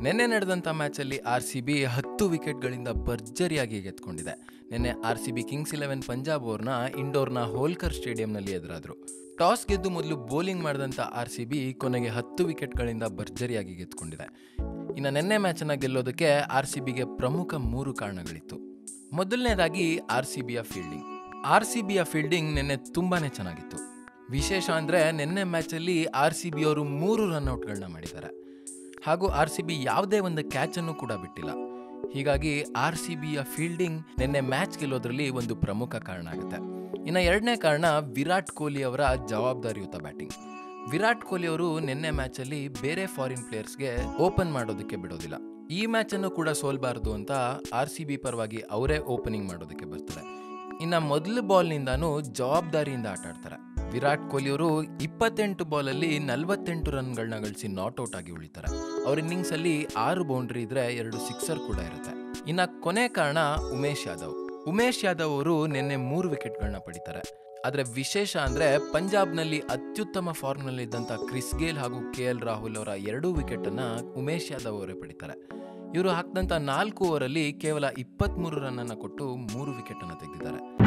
ನಿನ್ನೆ ನಡೆದಂಥ ಮ್ಯಾಚಲ್ಲಿ R C B ಹತ್ತು ವಿಕೆಟ್ಗಳಿಂದ ಭರ್ಜರಿಯಾಗಿ ಗೆದ್ಕೊಂಡಿದೆ ನಿನ್ನೆ R C B Kings Eleven Punjab ಅವ್ರನ್ನ ಇಂಡೋರ್ನ ಹೋಲ್ಕರ್ ಸ್ಟೇಡಿಯಂನಲ್ಲಿ ಎದುರಾದ್ರು ಟಾಸ್ ಗೆದ್ದು ಮೊದಲು ಬೌಲಿಂಗ್ ಮಾಡಿದಂಥ ಆರ್ ಸಿ ಬಿ ಕೊನೆಗೆ ಹತ್ತು ವಿಕೆಟ್ಗಳಿಂದ ಭರ್ಜರಿಯಾಗಿ ಗೆದ್ಕೊಂಡಿದೆ ಇನ್ನು ನಿನ್ನೆ ಮ್ಯಾಚನ್ನು ಗೆಲ್ಲೋದಕ್ಕೆ ಆರ್ ಸಿ ಬಿಗೆ ಪ್ರಮುಖ ಮೂರು ಕಾರಣಗಳಿತ್ತು ಮೊದಲನೇದಾಗಿ ಆರ್ ಸಿ ಬಿಯ ಫೀಲ್ಡಿಂಗ್ ಆರ್ ಸಿ ಬಿಯ ಫೀಲ್ಡಿಂಗ್ ನಿನ್ನೆ ತುಂಬಾನೇ ಚೆನ್ನಾಗಿತ್ತು ವಿಶೇಷ ಅಂದರೆ ನಿನ್ನೆ ಮ್ಯಾಚಲ್ಲಿ ಆರ್ ಸಿ ಬಿ ಅವರು ಮೂರು ರನ್ಔಟ್ಗಳನ್ನ ಮಾಡಿದ್ದಾರೆ ಹಾಗೂ ಆರ್ ಸಿ ಬಿ ಯಾವುದೇ ಒಂದು ಕ್ಯಾಚನ್ನು ಕೂಡ ಬಿಟ್ಟಿಲ್ಲ ಹೀಗಾಗಿ ಆರ್ ಸಿ ಬಿಯ ಫೀಲ್ಡಿಂಗ್ ನಿನ್ನೆ ಮ್ಯಾಚ್ ಗೆಲ್ಲೋದ್ರಲ್ಲಿ ಒಂದು ಪ್ರಮುಖ ಕಾರಣ ಆಗುತ್ತೆ ಇನ್ನು ಎರಡನೇ ಕಾರಣ ವಿರಾಟ್ ಕೊಹ್ಲಿ ಅವರ ಜವಾಬ್ದಾರಿಯುತ ಬ್ಯಾಟಿಂಗ್ ವಿರಾಟ್ ಕೊಹ್ಲಿ ಅವರು ನಿನ್ನೆ ಮ್ಯಾಚಲ್ಲಿ ಬೇರೆ ಫಾರಿನ್ ಪ್ಲೇಯರ್ಸ್ಗೆ ಓಪನ್ ಮಾಡೋದಕ್ಕೆ ಬಿಡೋದಿಲ್ಲ ಈ ಮ್ಯಾಚನ್ನು ಕೂಡ ಸೋಲ್ಬಾರ್ದು ಅಂತ ಆರ್ ಸಿ ಬಿ ಪರವಾಗಿ ಅವರೇ ಓಪನಿಂಗ್ ಮಾಡೋದಕ್ಕೆ ಬರ್ತಾರೆ ಇನ್ನು ಮೊದಲ ಬಾಲ್ನಿಂದಾನು ಜವಾಬ್ದಾರಿಯಿಂದ ಆಟ ಆಡ್ತಾರೆ ವಿರಾಟ್ ಕೊಹ್ಲಿ ಅವರು ಇಪ್ಪತ್ತೆಂಟು ಬಾಲಲ್ಲಿ ನಲವತ್ತೆಂಟು ರನ್ಗಳನ್ನ ಗಳಿಸಿ ನಾಟ್ಔಟ್ ಆಗಿ ಉಳಿತಾರೆ ಅವ್ರ ಇನ್ನಿಂಗ್ಸ್ ಅಲ್ಲಿ ಆರು ಬೌಂಡ್ರಿ ಇದ್ರೆ ಎರಡು ಸಿಕ್ಸರ್ ಕೂಡ ಇರುತ್ತೆ ಇನ್ನ ಕೊನೆ ಕಾರಣ ಉಮೇಶ್ ಯಾದವ್ ಉಮೇಶ್ ಯಾದವ್ ಅವರು ನಿನ್ನೆ ಮೂರು ವಿಕೆಟ್ಗಳನ್ನ ಪಡಿತಾರೆ ಆದ್ರೆ ವಿಶೇಷ ಅಂದ್ರೆ ಪಂಜಾಬ್ನಲ್ಲಿ ಅತ್ಯುತ್ತಮ ಫಾರ್ಮ್ನಲ್ಲಿ ಇದ್ದಂತ ಕ್ರಿಸ್ ಗೇಲ್ ಹಾಗೂ ಕೆ ಎಲ್ ರಾಹುಲ್ ಅವರ ಎರಡೂ ವಿಕೆಟ್ ಅನ್ನ ಉಮೇಶ್ ಯಾದವ್ ಅವರೇ ಪಡಿತಾರೆ ಇವರು ಹಾಕಿದಂತ ನಾಲ್ಕು ಓವರಲ್ಲಿ ಕೇವಲ ಇಪ್ಪತ್ಮೂರು ರನ್ ಅನ್ನ ಕೊಟ್ಟು ಮೂರು ವಿಕೆಟ್ ಅನ್ನು ತೆಗೆದಿದ್ದಾರೆ